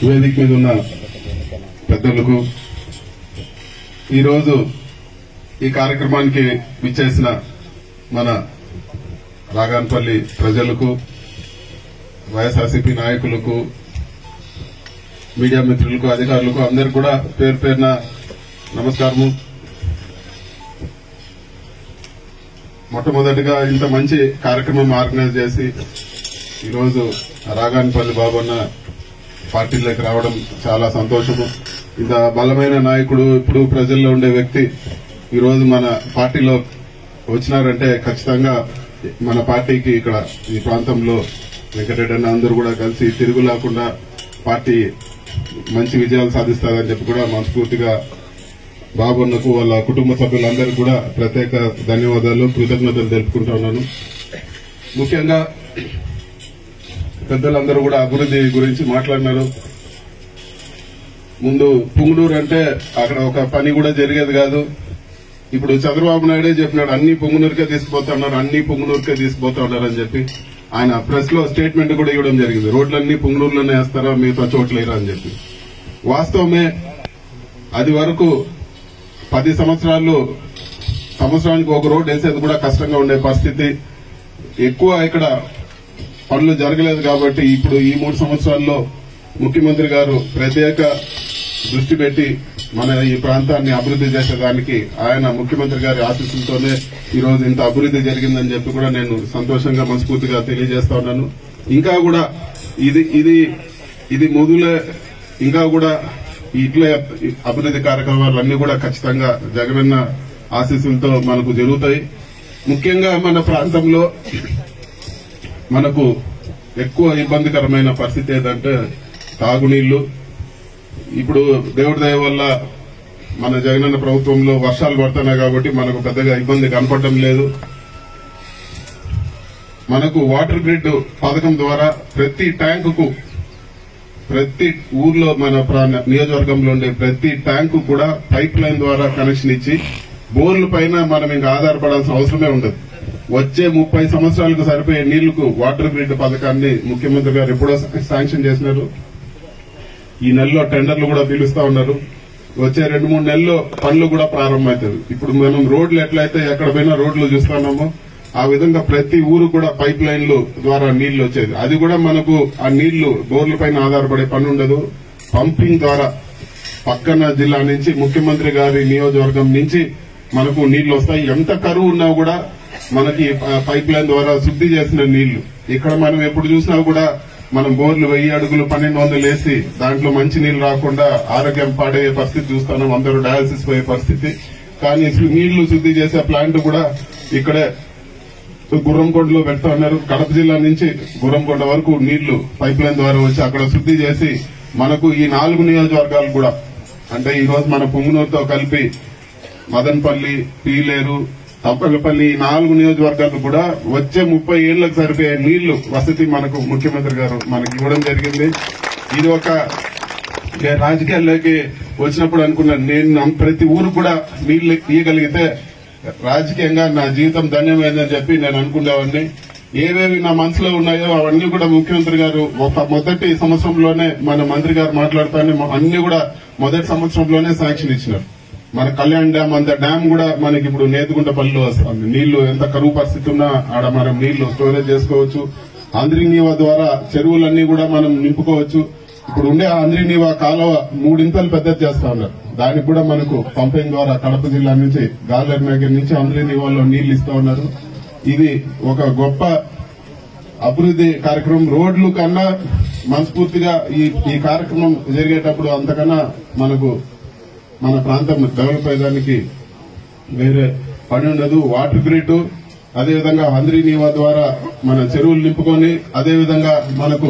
వేదిక మీద ఉన్న పెద్దలకు ఈరోజు ఈ కార్యక్రమానికి విచ్చేసిన మన రాగాన్పల్లి ప్రజలకు వైఎస్ఆర్సీపీ నాయకులకు మీడియా మిత్రులకు అధికారులకు అందరికి కూడా పేరు పేరున నమస్కారము మొట్టమొదటిగా ఇంత మంచి కార్యక్రమం ఆర్గనైజ్ చేసి ఈరోజు రాగాన్పల్లి బాబన్న పార్టీలోకి రావడం చాలా సంతోషము ఇంత బలమైన నాయకుడు ఇప్పుడు ప్రజల్లో ఉండే వ్యక్తి ఈరోజు మన పార్టీలో వచ్చినారంటే ఖచ్చితంగా మన పార్టీకి ఇక్కడ ఈ ప్రాంతంలో వెంకటరెడ్డి అన్న అందరూ కూడా కలిసి తిరుగు లేకుండా పార్టీ మంచి విజయాలు సాధిస్తారని చెప్పి కూడా మనస్ఫూర్తిగా బాబన్నకు వాళ్ళ కుటుంబ సభ్యులందరికీ కూడా ప్రత్యేక ధన్యవాదాలు కృతజ్ఞతలు తెలుపుకుంటా ఉన్నాను ముఖ్యంగా పెద్దలందరూ కూడా అభివృద్ధి గురించి మాట్లాడినారు ముందు పుంగునూరు అంటే అక్కడ ఒక పని కూడా జరిగేది కాదు ఇప్పుడు చంద్రబాబు నాయుడే చెప్పినాడు అన్ని పొంగునూరుకే తీసుకుపోతా ఉన్నారు అన్ని పొంగునూరుకే తీసుకుపోతా ఉన్నారు అని చెప్పి ఆయన ప్రెస్ లో స్టేట్మెంట్ కూడా ఇవ్వడం జరిగింది రోడ్లన్నీ పొంగునూరులోనే వేస్తారా మిగతా చోట్ల వేయరా అని చెప్పి వాస్తవమే అది వరకు పది సంవత్సరాలు సంవత్సరానికి ఒక రోడ్ వేసేది కూడా కష్టంగా ఉండే పరిస్థితి ఎక్కువ ఇక్కడ పనులు జరగలేదు కాబట్టి ఇప్పుడు ఈ మూడు సంవత్సరాల్లో ముఖ్యమంత్రి గారు ప్రత్యేక దృష్టి పెట్టి మన ఈ ప్రాంతాన్ని అభివృద్ధి చేసేదానికి ఆయన ముఖ్యమంత్రి గారి ఆశీస్సులతోనే ఈ రోజు ఇంత అభివృద్ధి జరిగిందని చెప్పి కూడా నేను సంతోషంగా మనస్ఫూర్తిగా తెలియజేస్తా ఉన్నాను ఇంకా కూడా ఇది ఇది ఇది మొదలే ఇంకా కూడా ఇట్లే అభివృద్ధి కార్యక్రమాలు అన్ని కూడా ఖచ్చితంగా జగనన్న ఆశీస్సులతో మనకు జరుగుతాయి ముఖ్యంగా మన ప్రాంతంలో మనకు ఎక్కువ ఇబ్బందికరమైన పరిస్థితి ఏదంటే తాగునీళ్లు ఇప్పుడు దేవుడి దయ వల్ల మన జగనన్న ప్రభుత్వంలో వర్షాలు పడుతున్నాయి కాబట్టి మనకు పెద్దగా ఇబ్బంది కనపడటం లేదు మనకు వాటర్ గ్రిడ్ పథకం ద్వారా ప్రతి ట్యాంకుకు ప్రతి ఊర్లో మన ప్రా- నియోజకవర్గంలో ఉండే ప్రతి ట్యాంకు కూడా పైప్ లైన్ ద్వారా కనెక్షన్ ఇచ్చి బోర్ల పైన మనం ఇంకా ఆధారపడాల్సిన అవసరమే ఉండదు వచ్చే ముప్పై సంవత్సరాలకు సరిపోయే నీళ్లకు వాటర్ గ్రిడ్ పథకాన్ని ముఖ్యమంత్రి గారు ఎప్పుడో శాంక్షన్ చేసినారు ఈ నెలలో టెండర్లు కూడా పిలుస్తా ఉన్నారు వచ్చే రెండు మూడు నెలల్లో పనులు కూడా ప్రారంభమవుతాయి ఇప్పుడు మనం రోడ్లు ఎట్లయితే ఎక్కడ పోయినా రోడ్లు చూస్తున్నామో ఆ విధంగా ప్రతి ఊరు కూడా పైప్ లైన్లు ద్వారా నీళ్లు వచ్చేది అది కూడా మనకు ఆ నీళ్లు బోర్ల పైన ఆధారపడే పని ఉండదు పంపింగ్ ద్వారా పక్కన జిల్లా నుంచి ముఖ్యమంత్రి గారి నియోజకవర్గం నుంచి మనకు నీళ్లు వస్తాయి ఎంత కరువు ఉన్నా కూడా మనకి ఆ పైప్ లైన్ ద్వారా శుద్ధి చేసిన నీళ్లు ఇక్కడ మనం ఎప్పుడు చూసినా కూడా మనం బోర్లు వెయ్యి అడుగులు పన్నెండు వందలు వేసి దాంట్లో మంచి నీళ్లు రాకుండా ఆరోగ్యం పాడయ్యే పరిస్థితి చూస్తున్నాం అందరూ డయాలసిస్ పోయే పరిస్థితి కానీ నీళ్లు శుద్ధి చేసే ప్లాంట్ కూడా ఇక్కడే గుర్రంకొండలో పెడతా ఉన్నారు కడప జిల్లా నుంచి గుర్రంకొండ వరకు నీళ్లు పైప్ లైన్ ద్వారా వచ్చి అక్కడ శుద్ధి చేసి మనకు ఈ నాలుగు నియోజకవర్గాలు కూడా అంటే ఈ రోజు మన పుంగనూరుతో కలిపి మదన్పల్లి పీలేరు తప్పలపల్లి ఈ నాలుగు నియోజకవర్గాలు కూడా వచ్చే ముప్పై ఏళ్లకు సరిపోయే నీళ్లు వసతి మనకు ముఖ్యమంత్రి గారు మనకి ఇవ్వడం జరిగింది ఇది ఒక నేను రాజకీయాల్లోకి వచ్చినప్పుడు అనుకున్నాను నేను నమ్- ప్రతి ఊరు కూడా నీళ్లు ఇయ్యగలిగితే రాజకీయంగా నా జీవితం ధన్యమైందని చెప్పి నేను అనుకునేవాడిని ఏవేవి నా మనసులో ఉన్నాయో అవన్నీ కూడా ముఖ్యమంత్రి గారు ఒక మొదటి సంవత్సరంలోనే మన మంత్రి గారు మాట్లాడుతానే అన్ని కూడా మొదటి సంవత్సరంలోనే శాంక్షన్ ఇచ్చినారు మన కళ్యాణ్ డ్యామ్ అంత డ్యామ్ కూడా మనకి ఇప్పుడు నేతిగుంట పల్లిలో వస్తుంది నీళ్లు ఎంత కరువు పరిస్థితి ఉన్నా ఆడ మనం నీళ్లు స్టోరేజ్ చేసుకోవచ్చు ఆంధ్రీనీవా ద్వారా చెరువులన్నీ కూడా మనం నింపుకోవచ్చు ఇప్పుడు ఉండే ఆంధ్రీనీవా కాలువ మూడింతలు పెద్దది చేస్తా ఉన్నారు దానికి కూడా మనకు పంపింగ్ ద్వారా కడప జిల్లా నుంచి గాలేరు నగర్ నుంచి ఆంధ్రీనీవాలో నీళ్లు ఇస్తా ఉన్నారు ఇది ఒక గొప్ప అభివృద్ధి కార్యక్రమం రోడ్లు కన్నా మనస్ఫూర్తిగా ఈ ఈ కార్యక్రమం జరిగేటప్పుడు అంతకన్నా మనకు మన ప్రాంతం డెవలప్ అయ్యేదానికి వేరే పని ఉండదు వాటర్ గ్రిడ్ అదేవిధంగా హంద్రీ నీవా ద్వారా మన చెరువులు నింపుకొని అదేవిధంగా మనకు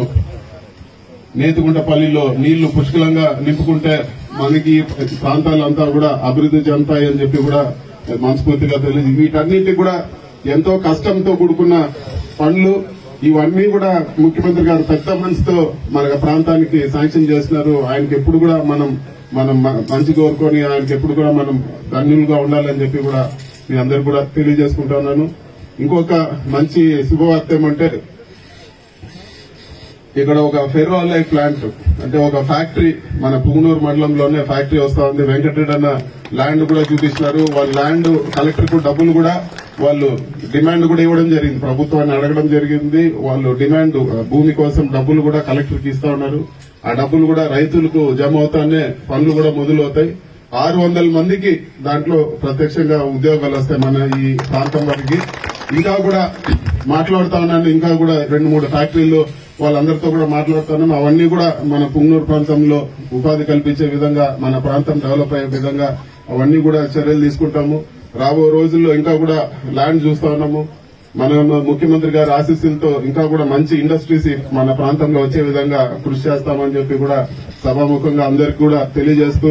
నేతిగుంటపల్లిలో నీళ్లు పుష్కలంగా నింపుకుంటే మనకి ఈ ప్రాంతాలంతా కూడా అభివృద్ధి చెందుతాయి అని చెప్పి కూడా మనస్ఫూర్తిగా తెలియదు వీటన్నిటి కూడా ఎంతో కష్టంతో కూడుకున్న పనులు ఇవన్నీ కూడా ముఖ్యమంత్రి గారు పెద్ద మనసుతో మన ప్రాంతానికి శాంక్షన్ చేస్తున్నారు ఆయనకి ఎప్పుడు కూడా మనం మనం మ- మంచి కోరుకొని ఆయనకి ఎప్పుడు కూడా మనం ధన్యులుగా ఉండాలని చెప్పి కూడా మీ అందరు కూడా తెలియజేసుకుంటా ఉన్నాను ఇంకొక మంచి శుభవార్త ఏమంటే ఇక్కడ ఒక ఫెర్రో అలై ప్లాంట్ అంటే ఒక ఫ్యాక్టరీ మన పుంగనూరు మండలంలోనే ఫ్యాక్టరీ వస్తా ఉంది వెంకటరెడ్డి అన్న ల్యాండ్ కూడా చూపిస్తున్నారు వాళ్ళ ల్యాండ్ కలెక్టర్ కు డబ్బులు కూడా వాళ్ళు డిమాండ్ కూడా ఇవ్వడం జరిగింది ప్రభుత్వాన్ని అడగడం జరిగింది వాళ్ళు డిమాండ్ ఆ, భూమి కోసం డబ్బులు కూడా కలెక్టర్ కి ఇస్తా ఉన్నారు ఆ డబ్బులు కూడా రైతులకు జమ అవుతానే పనులు కూడా మొదలవుతాయి ఆరు వందల మందికి దాంట్లో ప్రత్యక్షంగా ఉద్యోగాలు వస్తాయి మన ఈ ప్రాంతం వారికి ఇంకా కూడా మాట్లాడుతా ఉన్నాను ఇంకా కూడా రెండు మూడు ఫ్యాక్టరీలు వాళ్ళందరితో కూడా మాట్లాడుతున్నాం అవన్నీ కూడా మన పుంగనూరు ప్రాంతంలో ఉపాధి కల్పించే విధంగా మన ప్రాంతం డెవలప్ అయ్యే విధంగా అవన్నీ కూడా చర్యలు తీసుకుంటాము రాబో రోజుల్లో ఇంకా కూడా ల్యాండ్ చూస్తా ఉన్నాము మన ముఖ్యమంత్రి గారి ఆశీస్సులతో ఇంకా కూడా మంచి ఇండస్ట్రీస్ మన ప్రాంతంలో వచ్చే విధంగా కృషి చేస్తామని చెప్పి కూడా సభాముఖంగా అందరికి కూడా తెలియజేస్తూ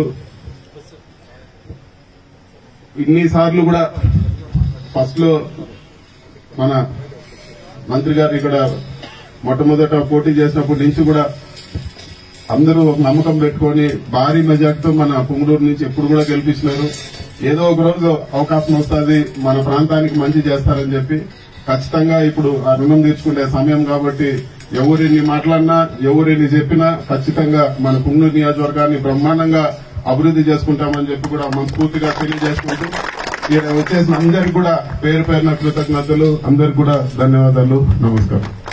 ఇన్నిసార్లు కూడా ఫస్ట్ లో మన మంత్రి గారు ఇక్కడ మొట్టమొదట పోటీ చేసినప్పటి నుంచి కూడా అందరూ ఒక నమ్మకం పెట్టుకొని భారీ మెజార్టీతో మన పుంగళూరు నుంచి ఎప్పుడు కూడా గెలిపించినారు ఏదో ఒక రోజు అవకాశం వస్తుంది మన ప్రాంతానికి మంచి చేస్తారని చెప్పి ఖచ్చితంగా ఇప్పుడు ఆ రుణం తీర్చుకునే సమయం కాబట్టి ఎవరిని మాట్లాడినా ఎవరిని చెప్పినా ఖచ్చితంగా మన పుంగళూరు నియోజకవర్గాన్ని బ్రహ్మాండంగా అభివృద్ధి చేసుకుంటామని చెప్పి కూడా మనస్ఫూర్తిగా తెలియజేసుకుంటూ ఇక్కడ వచ్చేసిన అందరికి కూడా పేరు పేరున కృతజ్ఞతలు అందరికి కూడా ధన్యవాదాలు నమస్కారం